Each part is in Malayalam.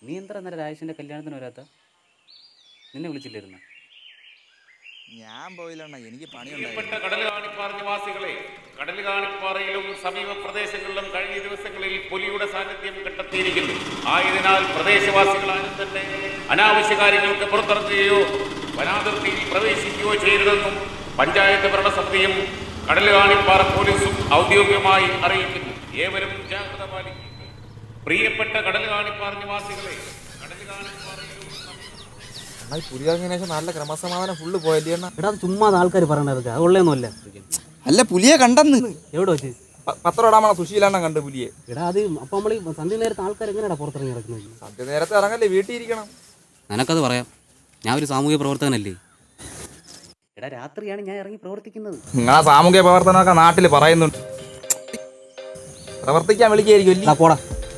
നീ എന്താ അന്നേരം രാജേഷിൻ്റെ കല്യാണത്തിന് വരാത്ത നിന്നെ വിളിച്ചില്ലായിരുന്ന ഞാൻ പോയില്ലണ്ണ എനിക്ക് പ്രിയപ്പെട്ട പണിയുണ്ടായിരുന്നു കടലുകാണിപ്പാറ നിവാസികളെ കടലുകാണിപ്പാറയിലും സമീപ പ്രദേശങ്ങളിലും കഴിഞ്ഞ ദിവസങ്ങളിൽ പുലിയുടെ സാന്നിധ്യം കണ്ടെത്തിയിരിക്കുന്നു ആയതിനാൽ പ്രദേശവാസികൾ ആരും തന്നെ അനാവശ്യ കാര്യങ്ങൾക്ക് പുറത്തിറങ്ങുകയോ വനാതിർത്തിയിൽ പ്രവേശിക്കുകയോ ചെയ്യരുതെന്നും പഞ്ചായത്ത് ഭരണസമിതിയും കടലുകാണിപ്പാറ പോലീസും ഔദ്യോഗികമായി അറിയിക്കുന്നു ഏവരും ജാഗ്രത പാലിക്കുക പ്രിയപ്പെട്ട കടലുകാണിപ്പാറ നിവാസികളെ കടലുകാണിപ്പാറയിലും അണ്ണാ ഈ പുലി ഇറങ്ങിയതിനു ശേഷം നല്ല ക്രമസമാധാനം ഫുള്ള് പോയല്ലേ അണ്ണ എടാ അത് ചുമ്മാ ആൾക്കാർ പറയണത് അത് ഉള്ളതൊന്നുമല്ല അല്ല പുലിയെ കണ്ടെന്ന് എവിടെ വെച്ച് പ- പത്രം ഇടാൻ വേണം സുശീലണ്ണ കണ്ട് പുലിയെ എടാ അത് അപ്പം നമ്മൾ ഈ സന്ധ്യ നേരത്തെ ആൾക്കാർ എങ്ങനെയാ പുറത്തിറങ്ങി നടക്കുന്നത് സന്ധ്യ നേരത്തെ ഇറങ്ങല്ലേ വീട്ടിൽ ഇരിക്കണം നിനക്കത് പറയാം ഞാൻ ഒരു സാമൂഹിക പ്രവർത്തകനല്ലേ എടാ രാത്രിയാണ് ഞാൻ ഇറങ്ങി പ്രവർത്തിക്കുന്നത് നിങ്ങളാ സാമൂഹ്യ പ്രവർത്തനമൊക്കെ നാട്ടിൽ പറയുന്നുണ്ട് പ്രവർത്തിക്കാൻ വിളിക്കായിരിക്കും എടാ പോടാ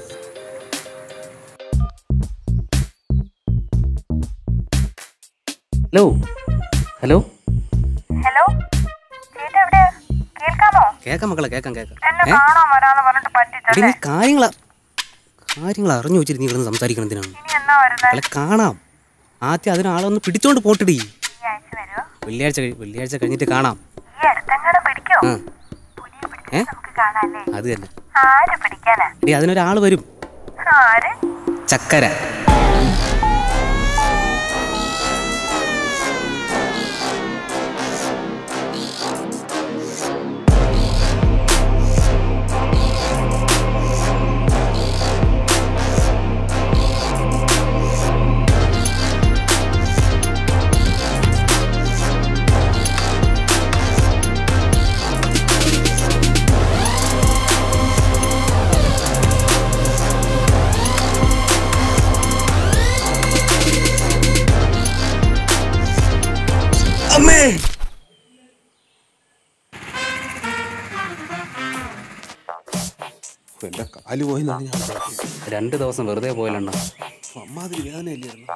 ഹലോ ഹലോ ഹലോ ചേട്ടാ എവിടെയാ കേൾക്കാമോ കേക്കാം മക്കളെ കേക്കാം കേക്കാം എന്നെ ഏ കാണാൻ വരാന്ന് പറഞ്ഞിട്ട് എടി പറ്റിച്ചല്ലേ നീ കാര്യങ്ങളാ കാര്യങ്ങൾ അറിഞ്ഞു വെച്ചിട്ട് നീ കിടന്ന് സംസാരിക്കണം എന്തിനാണ് ഇനി എന്നാ വരുന്നത് മക്കളെ കാണാം ആദ്യം അതിനാളൊന്ന് പിടിച്ചോണ്ട് പോട്ടിടി ഈ ആഴ്ച വരുമോ വെള്ളിയാഴ്ച കഴി- വെള്ളിയാഴ്ച കഴിഞ്ഞിട്ട് കാണാം ഈ അടുത്തെങ്ങാട് പിടിക്കോ ആ പുലിയെ ഏ? പിടിച്ച് നമുക്ക് കാണാല്ലേ അത് തന്നെ ആര് പിടിക്കാനാ എടി അതിനൊരാൾ വരും ആര് ചക്കര എന്റെ കാല് പോയെന്നാണ് ഞാൻ വിചാരിച്ചത്. രണ്ട് ദിവസം വെറുതെ പോയല്ലെണ്ണ അമ്മാതിരി വേദനയല്ലായിരുന്നു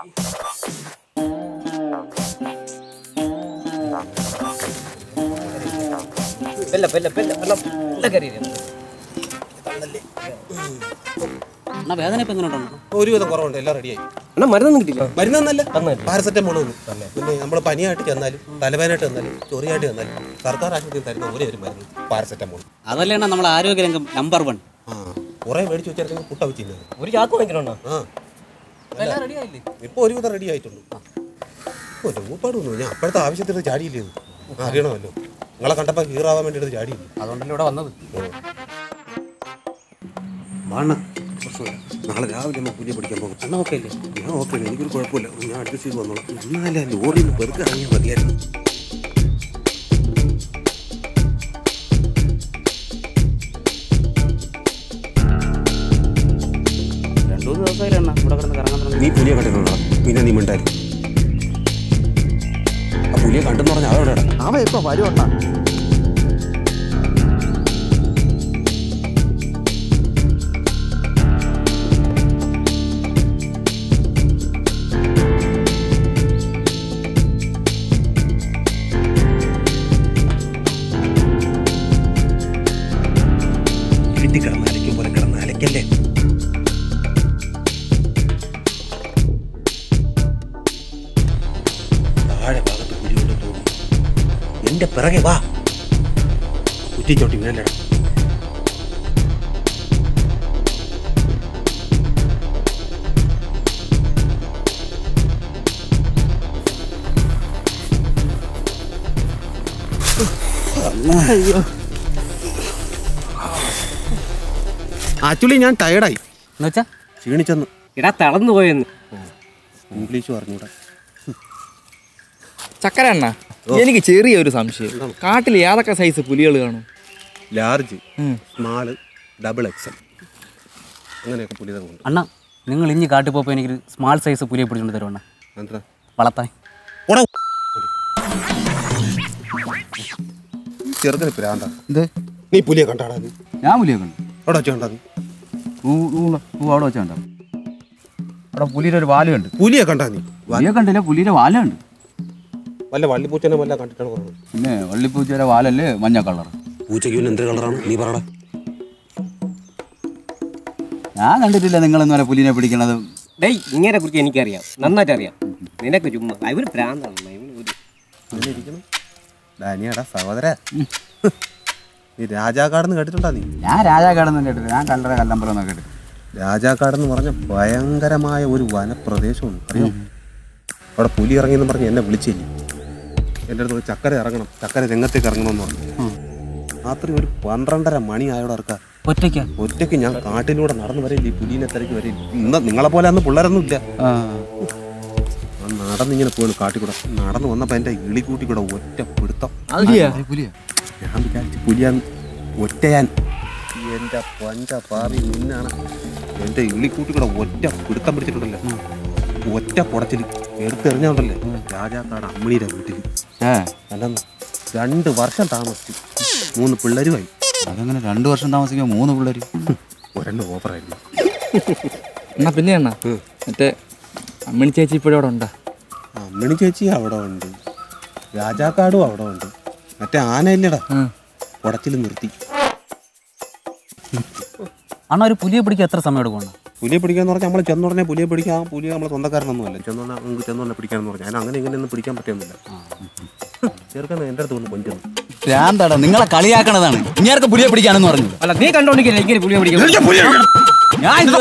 എന്നാ വേദന ഇപ്പം എങ്ങനെയുണ്ടോ ഒരുവിധം കുറവുണ്ട് എല്ലാം റെഡിയായി എന്നാ മരുന്നൊന്നും കിട്ടില്ല മരുന്നൊന്നല്ല പാരസെറ്റമോൾ വന്നു പിന്നെ നമ്മൾ പനിയായിട്ട് ചെന്നാലും തലവേദനയായിട്ട് ചെന്നാലും ചൊറിയായിട്ട് ചെന്നാലും സർക്കാർ ആശുപത്രിയിൽ തരുന്ന ഒരേ ഒരു മരുന്ന് പാരസെറ്റമോൾ അതല്ലേ അണ്ണാ നമ്മളെ ആരോഗ്യരംഗം നമ്പർ വൺ ആ കുറെ മേടിച്ച് വെച്ചാൽ പുട്ട വെച്ചിരുന്നു ഒരു ചാക്ക് വാങ്ങിക്കണോ ആ ഇപ്പൊ ഒരുവിധം റെഡി ആയിട്ടുണ്ട് ഓ രൂപാടൊന്നും ഞാൻ അപ്പോഴത്തെ ആവശ്യത്തിന് ചാടിയില്ലേ ഇത്? ആ, അറിയണമല്ലോ നിങ്ങളെ കണ്ടപ്പോൾ ഹീറാവാൻ വേണ്ടിയിട്ട് ചാടിയില്ല അതുകൊണ്ടല്ലേ ഇവിടെ വന്നത് വാണ പ്രശ്നമില്ല നാളെ രാവിലെ നമ്മൾ പുതിയ പഠിക്കാൻ പോകും അണ്ണ ഓക്കെ അല്ലേ ഞാൻ ഓക്കെ എനിക്കൊരു കുഴപ്പമില്ല ഞാൻ അഡ്ജസ്റ്റ് ചെയ്ത് വന്നോളാം എന്നാലേ ലോറിയിൽ നിന്ന് വെറുതെ ഇറങ്ങിയാൽ മതിയായിരുന്നു രണ്ടു മൂന്ന് ദിവസമായില്ല അണ്ണ ഇവിടെ കിടന്ന് കറങ്ങാൻ തുടങ്ങി നീ പുലിയെ കണ്ടിട്ടുണ്ടോ പിന്നെ നീ മിണ്ടായി ആ പുലിയെ കണ്ടെന്ന് പറഞ്ഞാൽ അതെവിടെയാ അവ ഇപ്പൊ വരുവണ്ണ വീട്ടിൽ കിടന്ന് അലയ്ക്കും പോലെ കിടന്ന് അലയ്ക്കല്ലേ താഴെ ഭാഗത്ത് പുലിയുണ്ട് തോന്നുന്നു എന്റെ പിറകെ വാ കുറ്റിച്ചോട്ടി വീഴല്ലടാ ആക്ച്വലി ഞാൻ ടയർഡായി എന്നുവെച്ചാ ക്ഷീണിച്ചെന്ന് ഇടാ തളർന്നു പോയെന്ന് ഇംഗ്ലീഷ് പറഞ്ഞൂടാ ചക്കര അണ്ണ എനിക്ക് ചെറിയൊരു സംശയം കാട്ടിൽ ഏതൊക്കെ സൈസ് പുലികൾ കാണും ലാർജ് ഉം. സ്മാള് ഡബിൾ എക്സൽ അങ്ങനെയൊക്കെ പുലിതമുണ്ട് അണ്ണ നിങ്ങൾ ഇഞ്ഞി കാട്ടിൽ പോയപ്പോൾ എനിക്കൊരു സ്മാൾ സൈസ് പുലിയെ പിടിച്ചോണ്ട് തരും അണ്ണ എന്താ വളർത്താൻ ഓടാ ചെറുക്കന് പ്രാന്ത എന്ത് നീ പുലിയെ കണ്ടാടാ നീ ഞാൻ പുലിയെ കണ്ടു അവിടെ വെച്ച് കണ്ടാ നീ ഊ ഊ ഊ അവിടെ വെച്ചാ കണ്ടോ അവിടെ പുലിയുടെ ഒരു വാല് കണ്ട് പുലിയെ കണ്ടാ നീ പുലിയെ കണ്ടില്ല പുലിയുടെ വാല കണ്ട് വല്ല വള്ളിപ്പൂച്ചനെ വല്ല കണ്ടിട്ടാണ് പറയുന്നത് പിന്നെ വള്ളിപ്പൂച്ചയുടെ വാലല്ലേ മഞ്ഞ കളർ പൂച്ചയ്ക്ക് പിന്നെ എന്തൊരു കളറാണ് നീ പറടാ ഞാൻ കണ്ടിട്ടില്ല നിങ്ങൾ ഇന്നുവരെ പുലിനെ പിടിക്കണത് ഡേയ് ഇങ്ങനെ കുറിച്ച് എനിക്കറിയാം നന്നായിട്ട് അറിയാം നിനക്ക് ചുമ്മാ ഇവര് ഭ്രാന്താണ് ഇവന് ഒരു ഇങ്ങനെ ഇരിക്കണം ഡാനിയാടാ സഹോദര നീ രാജാക്കാടെന്ന് കേട്ടിട്ടുണ്ടോ നീ ഞാൻ രാജാക്കാടൊന്നും കേട്ടില്ല ഞാൻ കല്ലറ കല്ലമ്പലം എന്നൊക്കെ കേട്ടിട്ട് രാജാക്കാടെന്ന് പറഞ്ഞ ഭയങ്കരമായ ഒരു വനപ്രദേശമാണ് അറിയോ അവിടെ പുലി ഇറങ്ങിയെന്ന് പറഞ്ഞ് എന്നെ വിളിച്ചില്ലേ എൻ്റെ അടുത്ത് പോയി ചക്കര ഇറങ്ങണം ചക്കര രംഗത്തേക്ക് ഇറങ്ങണമെന്ന് പറഞ്ഞു രാത്രി ഒരു പന്ത്രണ്ടര മണി ആയോടെ ഇറക്കാം ഒറ്റയ്ക്കാ ഒറ്റയ്ക്ക് ഞാൻ കാട്ടിലൂടെ നടന്നു വരില്ല ഈ പുലിനെ തിരക്കി വരില്ല ഇന്ന് നിങ്ങളെ പോലെ അന്ന് പിള്ളേരൊന്നും ഇല്ല ഞാൻ നടന്നിങ്ങനെ പോയി കാട്ടിൽ കൂടെ നടന്നു വന്നപ്പോൾ എൻ്റെ ഇളിക്കൂട്ടി കൂടെ ഒറ്റ പിടുത്തം പുലിയാ ഞാൻ വിചാരിച്ചു പുലിയാൻ ഒറ്റയാൻ എൻ്റെ പഞ്ച പാറി നിന്നാണ് എൻ്റെ ഇളിക്കൂട്ടി കൂടെ ഒറ്റ പിടുത്തം പിടിച്ചിട്ടുണ്ടല്ലോ ഒറ്റ പുടച്ചിൽ എടുത്തെറിഞ്ഞോണ്ടല്ലേ രാജാക്കാട് അമ്മിണിയുടെ വീട്ടിൽ ഏ അല്ലെന്ന് രണ്ട് വർഷം താമസിച്ചു മൂന്ന് പിള്ളേരുമായി അതങ്ങനെ രണ്ടു വർഷം താമസിക്കുമ്പോൾ മൂന്ന് പിള്ളേര് ഒരെണ്ണം ഓഫറായിരുന്നു എന്നാ പിന്നെ അണ്ണാ മറ്റേ അമ്മണി ചേച്ചി ഇപ്പോഴും അവിടെ ഉണ്ടാ അമ്മിണി ചേച്ചി അവിടെ ഉണ്ട് രാജാക്കാടും അവിടെ ഉണ്ട് മറ്റേ ആനയില്ലടാ കുടച്ചിൽ നിർത്തി അണ്ണാ ഒരു പുലിയെ പിടിക്കാൻ എത്ര സമയം എടുക്കണം പുലിയെ പിടിക്കാന്ന് പറഞ്ഞാൽ നമ്മൾ ചെന്നുടനെ പുലിയെ പിടിക്കാൻ ആ പുലിയെ നമ്മളെ സ്വന്തക്കാരനൊന്നും അല്ല ചെന്നുടനെ നമുക്ക് ചെന്നുടനെ പിടിക്കാന്ന് പറഞ്ഞാൽ ഞാൻ അങ്ങനെ ഇങ്ങനെയൊന്നും പിടിക്കാൻ പറ്റുന്നില്ല ചെറുക്കൻ എൻ്റെ അടുത്ത് വന്ന് കൊഞ്ചുന്നു ഭ്രാന്താടാ നിങ്ങളെ കളിയാക്കണതാണ് ഇങ്ങേർക്ക് പുലിയെ പിടിക്കാനെന്ന് പറഞ്ഞു അല്ല നീ കണ്ടോണ്ടിരിക്കില്ല ഇങ്ങനെ പുളിയെ പിടിക്കുന്നത് ഞാൻ ഇത്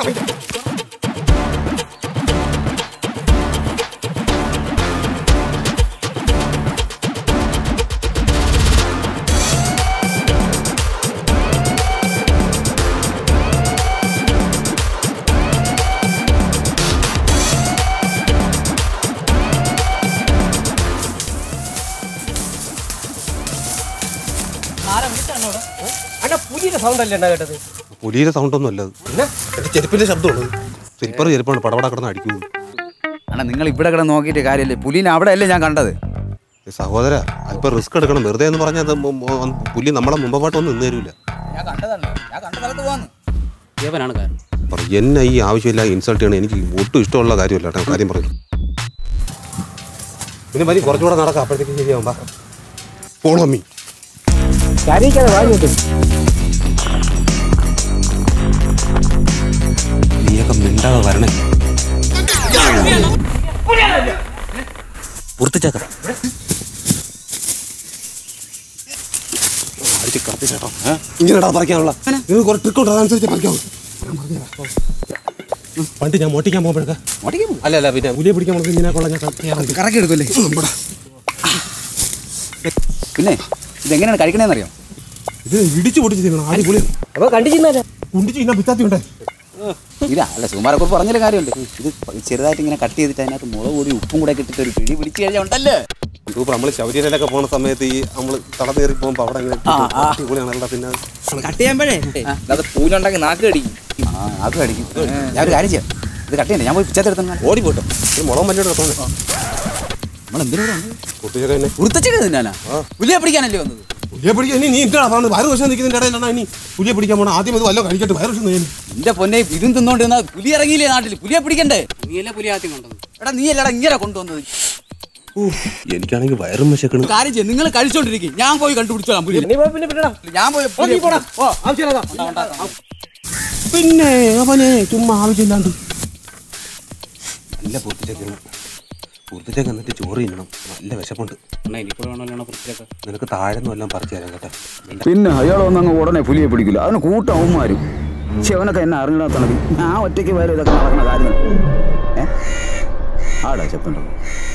അണ്ണാ പുലിയുടെ സൗണ്ട് അല്ലേ ഉണ്ടാ കേട്ടത് പുലിയുടെ സൗണ്ടൊന്നും അല്ല അത് എൻ്റെ ചെരുപ്പിൻ്റെ ശബ്ദമുള്ളത് ചെരുപ്പറ ചെരുപ്പാണ് പടപട കിടന്ന് അടിക്കുന്നത് അണ്ണാ നിങ്ങൾ ഇവിടെ കിടന്ന് നോക്കിയിട്ട് കാര്യമല്ലേ പുലിനെ അവിടെ അല്ലേ ഞാൻ കണ്ടത് ഏ സഹോദര അല്പം റിസ്ക് എടുക്കണം വെറുതെ എന്ന് പറഞ്ഞാൽ അത് മു- മു- പുലി നമ്മളെ മുമ്പപാട്ടൊന്നും നിന്ന് തരൂല ഞാൻ കണ്ടതാണ് ഞാൻ കണ്ട സ്ഥലത്ത് പോവാന്ന് ദേവനാണ് കാരണം പറ എന്നെ ഈ ആവശ്യമില്ല ഇൻസൾട്ട് ചെയ്യണം എനിക്ക് ഒട്ടും ഇഷ്ടമുള്ള കാര്യമല്ല കേട്ടോ കാര്യം പറഞ്ഞു പിന്നെ മതി കുറച്ചുകൂടെ നടക്കാം അപ്പോഴത്തേക്ക് ശരിയാവും ബാ ഫോളോ മീ കരയിക്കാതെ വാങ്ങി കിട്ടും നീയൊക്കെ മിണ്ടാതെ വരണേ പുറത്തുചാക്ക അടിച്ച് കത്തി ചേട്ടോ ഇങ്ങനെടാ പറിക്കാനുള്ള ഇത് കുറെ ട്രിക്ക് ഉണ്ട് അതനുസരിച്ച് പറിക്കാവൂ പണ്ട് ഞാൻ മോട്ടിക്കാൻ പോകുമ്പോഴൊക്കെ അല്ല അല്ല പിന്നെ പുലിയെ പിടിക്കാൻ പോകുന്നത് ഇങ്ങനെ കൊള്ള ഞാൻ കത്തിയാറുണ്ട് കറക്കി എടുക്കല്ലേ പിന്നെ ഇതെങ്ങനെയാണ് കഴിക്കണേന്നറിയോ ഇത് ഇടിച്ചു പൊട്ടിച്ച് തിന്നണം ആദ്യം പുലി അപ്പൊ കണ്ടിച്ചിരുന്നാലോ കുണ്ടിച്ച് ഇന്ന പിത്താത്തി ഉണ്ടേ ഇതാ അല്ല സുമാരക്കുറിപ്പ് പറഞ്ഞൊരു കാര്യമുണ്ട് ഇത് ചെറുതായിട്ട് ഇങ്ങനെ കട്ട് ചെയ്തിട്ട് അതിനകത്ത് മുളക് പൊടി ഉപ്പും കൂടെ ഇട്ടിട്ട് ഒരു പിടി പിടിച്ചു കഴിഞ്ഞാൽ ഉണ്ടല്ലേ സൂപ്പർ നമ്മൾ ശബരിമലയിലൊക്കെ പോണ സമയത്ത് ഈ നമ്മൾ തട കയറി പോകുമ്പോൾ അവിടെ ഇങ്ങനെ അടിപൊളിയാണല്ലോ പിന്നെ കട്ട് ചെയ്യുമ്പോഴേ അത് പൂലുണ്ടെങ്കിൽ നാക്ക് കടിക്കും ആ അത് കടിക്കും ഞാൻ ഒരു കാര്യം ചെയ്യാം ഇത് കട്ട് ചെയ്യണ്ടേ ഞാൻ പോയി പിച്ചാത്തെടുത്ത ഓടി പോട്ടോ ഈ മുളകും മല്ലിയുടെ തോന്നുന്നു നമ്മൾ എന്തിനാ കുട്ടിയൊക്കെ തന്നെ ഉടുത്തച്ചിട്ട് തിന്നാനാ പുലിയെ പിടിക്കാനല്ലേ വന്നത് പുലിയെ പിടിക്കാൻ ഇനി നീ ഇട്ടാ പറഞ്ഞത് വയറ് വർഷം നിൽക്കുന്നതിൻ്റെ ഇടയിലാണ് ഇനി പുലിയെ പിടിക്കാൻ പോകണം ആദ്യം അത് വല്ലോ കഴിക്കട്ടെ വയറ് വർഷം നീ എന്റെ പൊന്നെ ഇതും തിന്നോണ്ടിരുന്ന പുലി ഇറങ്ങിയില്ലേ നാട്ടിൽ പുലിയെ പിടിക്കണ്ടേ നീയല്ലേ പുലി ആദ്യം കണ്ടത് എടാ നീ അല്ലടാ ഇങ്ങനെ കൊണ്ടുവന്നത് എനിക്കാണെങ്കിൽ വയറും വിശക്കണം ഒരു കാര്യം ചെയ്യും നിങ്ങൾ കഴിച്ചോണ്ടിരിക്കും ഞാൻ പോയി കണ്ടുപിടിച്ചോളാം പുലി നീ പോയി പിന്നെ പിന്നടാ ഞാൻ പോയി നീ പുലിയെ പോടാ പിടി- ഓ ആവശ്യമില്ല പിന്നെ അവനെ ചുമ്മാ ആവശ്യമില്ലാണ്ട് നല്ല പൂർത്തിച്ചേക്കാണ് പൂർത്തിച്ചേക്ക് എന്നിട്ട് ചോറ് തിന്നണം നല്ല വിശപ്പുണ്ട് അണ്ണാ ഇനിയിപ്പോൾ വേണമല്ലോ പുറത്തേക്ക് നിനക്ക് താഴെ നിന്നും എല്ലാം പറിച്ചു തരാം കേട്ടോ പിന്നെ അയാൾ ഒന്നങ്ങ് ഉടനെ പുലിയെ പിടിക്കില്ല അതിന് കൂട്ടം അവന്മാരും പക്ഷെ അവനൊക്കെ എന്നെ അറിഞ്ഞിടാത്തണത് ഞാൻ ഒറ്റയ്ക്ക് വേറെ ഇതൊക്കെ നടക്കുന്ന കാര്യങ്ങൾ ഏ ആടാ ചെപ്പുണ്ടോ